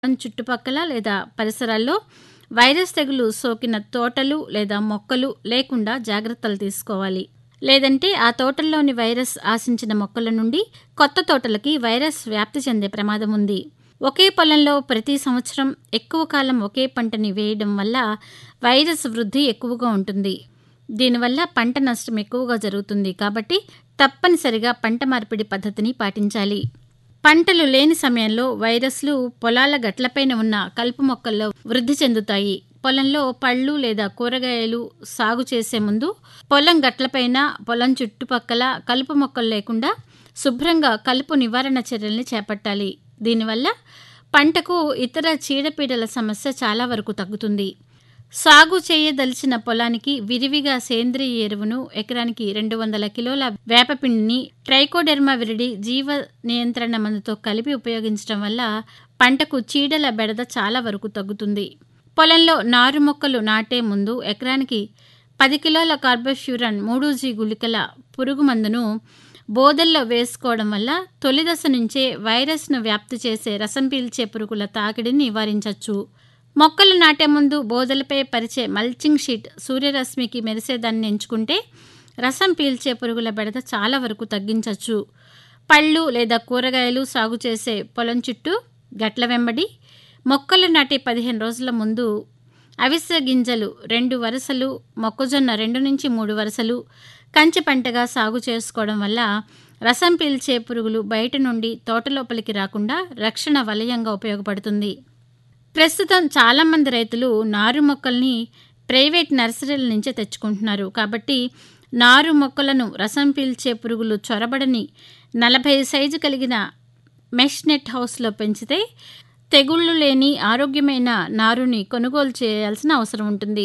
పొలం చుట్టుపక్కల లేదా పరిసరాల్లో వైరస్ తెగులు సోకిన తోటలు లేదా మొక్కలు లేకుండా జాగ్రత్తలు తీసుకోవాలి లేదంటే ఆ తోటల్లోని వైరస్ ఆశించిన మొక్కల నుండి కొత్త తోటలకి వైరస్ వ్యాప్తి చెందే ప్రమాదం ఉంది ఒకే పొలంలో ప్రతి సంవత్సరం ఎక్కువ కాలం ఒకే పంటని వేయడం వల్ల వైరస్ వృద్ధి ఎక్కువగా ఉంటుంది దీనివల్ల పంట నష్టం ఎక్కువగా జరుగుతుంది కాబట్టి తప్పనిసరిగా పంట మార్పిడి పద్ధతిని పాటించాలి పంటలు లేని సమయంలో వైరస్లు పొలాల గట్లపైన ఉన్న కలుపు మొక్కల్లో వృద్ధి చెందుతాయి పొలంలో పళ్ళు లేదా కూరగాయలు సాగు చేసే ముందు పొలం గట్లపైన పొలం చుట్టుపక్కల కలుపు మొక్కలు లేకుండా శుభ్రంగా కలుపు నివారణ చర్యల్ని చేపట్టాలి దీనివల్ల పంటకు ఇతర చీడపీడల సమస్య చాలా వరకు తగ్గుతుంది సాగు చేయదలిచిన పొలానికి విరివిగా సేంద్రియ ఎరువును ఎకరానికి రెండు వందల కిలోల వేపపిండిని ట్రైకోడెర్మా విరిడి జీవ నియంత్రణ మందుతో కలిపి ఉపయోగించడం వల్ల పంటకు చీడల బెడద చాలా వరకు తగ్గుతుంది పొలంలో నారు మొక్కలు నాటే ముందు ఎకరానికి పది కిలోల కార్బోఫ్యూరన్ మూడు జీ గుళికల పురుగు మందును బోదల్లో వేసుకోవడం వల్ల తొలి దశ నుంచే వైరస్ను వ్యాప్తి చేసే రసం పీల్చే పురుగుల తాకిడిని నివారించవచ్చు మొక్కలు నాటే ముందు బోదలపై పరిచే మల్చింగ్ షీట్ సూర్యరశ్మికి మెరిసేదాన్ని ఎంచుకుంటే రసం పీల్చే పురుగుల బెడద చాలా వరకు తగ్గించవచ్చు పళ్ళు లేదా కూరగాయలు సాగు చేసే పొలం చుట్టూ గట్ల వెంబడి మొక్కలు నాటి పదిహేను రోజుల ముందు అవిసె గింజలు రెండు వరుసలు మొక్కజొన్న రెండు నుంచి మూడు వరుసలు కంచి పంటగా సాగు చేసుకోవడం వల్ల రసం పీల్చే పురుగులు బయట నుండి తోట లోపలికి రాకుండా రక్షణ వలయంగా ఉపయోగపడుతుంది ప్రస్తుతం చాలామంది రైతులు నారు మొక్కల్ని ప్రైవేట్ నర్సరీల నుంచే తెచ్చుకుంటున్నారు కాబట్టి నారు మొక్కలను రసం పీల్చే పురుగులు చొరబడని నలభై సైజు కలిగిన మెష్ నెట్ హౌస్లో పెంచితే తెగుళ్ళు లేని ఆరోగ్యమైన నారుని కొనుగోలు చేయాల్సిన అవసరం ఉంటుంది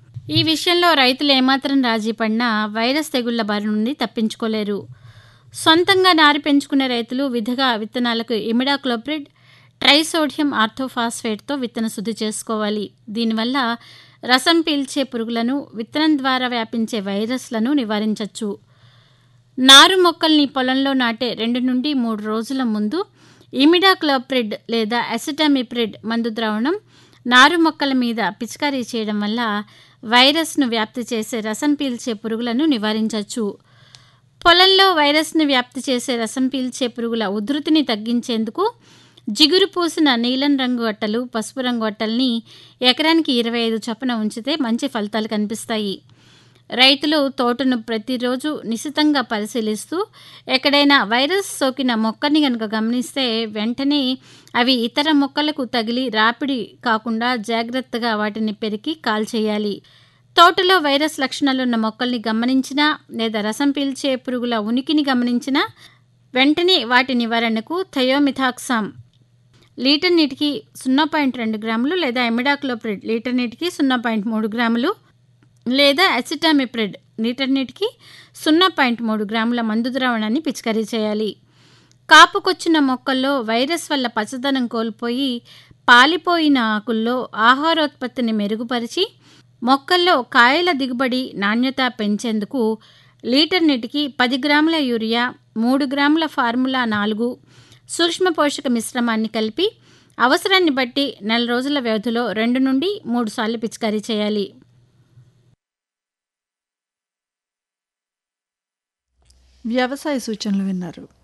ఈ విషయంలో రైతులు ఏమాత్రం రాజీ పడినా వైరస్ తెగుళ్ల బారి నుండి తప్పించుకోలేరు సొంతంగా నారు పెంచుకునే రైతులు విధిగా విత్తనాలకు ఇమిడాక్లోప్రిడ్ ట్రైసోడియం ఆర్థోఫాస్ఫేట్తో విత్తన శుద్ధి చేసుకోవాలి దీనివల్ల రసం పీల్చే పురుగులను విత్తనం ద్వారా వ్యాపించే వైరస్లను నివారించవచ్చు నారు మొక్కల్ని పొలంలో నాటే రెండు నుండి మూడు రోజుల ముందు ఇమిడాక్లోప్రిడ్ లేదా అసిటమిప్రిడ్ మందు ద్రావణం నారు మొక్కల మీద పిచికారీ చేయడం వల్ల వైరస్ను వ్యాప్తి చేసే రసం పీల్చే పురుగులను నివారించవచ్చు పొలంలో వైరస్ను వ్యాప్తి చేసే రసం పీల్చే పురుగుల ఉధృతిని తగ్గించేందుకు జిగురు పూసిన నీలం రంగు అట్టలు పసుపు రంగు అట్టల్ని ఎకరానికి ఇరవై ఐదు చొప్పున ఉంచితే మంచి ఫలితాలు కనిపిస్తాయి రైతులు తోటను ప్రతిరోజు నిశితంగా పరిశీలిస్తూ ఎక్కడైనా వైరస్ సోకిన మొక్కని కనుక గమనిస్తే వెంటనే అవి ఇతర మొక్కలకు తగిలి రాపిడి కాకుండా జాగ్రత్తగా వాటిని పెరికి కాల్చేయాలి తోటలో వైరస్ లక్షణాలున్న మొక్కల్ని గమనించినా లేదా రసం పీల్చే పురుగుల ఉనికిని గమనించినా వెంటనే వాటి నివారణకు థయోమిథాక్సామ్ లీటర్ నీటికి సున్నా పాయింట్ రెండు గ్రాములు లేదా ఎమిడాక్లోప్రిడ్ లీటర్ నీటికి సున్నా పాయింట్ మూడు గ్రాములు లేదా అసిటామిప్రిడ్ లీటర్ నీటికి సున్నా పాయింట్ మూడు గ్రాముల మందు ద్రావణాన్ని పిచికారీ చేయాలి కాపుకొచ్చిన మొక్కల్లో వైరస్ వల్ల పచ్చదనం కోల్పోయి పాలిపోయిన ఆకుల్లో ఆహారోత్పత్తిని మెరుగుపరిచి మొక్కల్లో కాయల దిగుబడి నాణ్యత పెంచేందుకు లీటర్ నీటికి పది గ్రాముల యూరియా మూడు గ్రాముల ఫార్ములా నాలుగు సూక్ష్మ పోషక మిశ్రమాన్ని కలిపి అవసరాన్ని బట్టి నెల రోజుల వ్యవధిలో రెండు నుండి మూడు సార్లు పిచికారీ చేయాలి వ్యవసాయ సూచనలు విన్నారు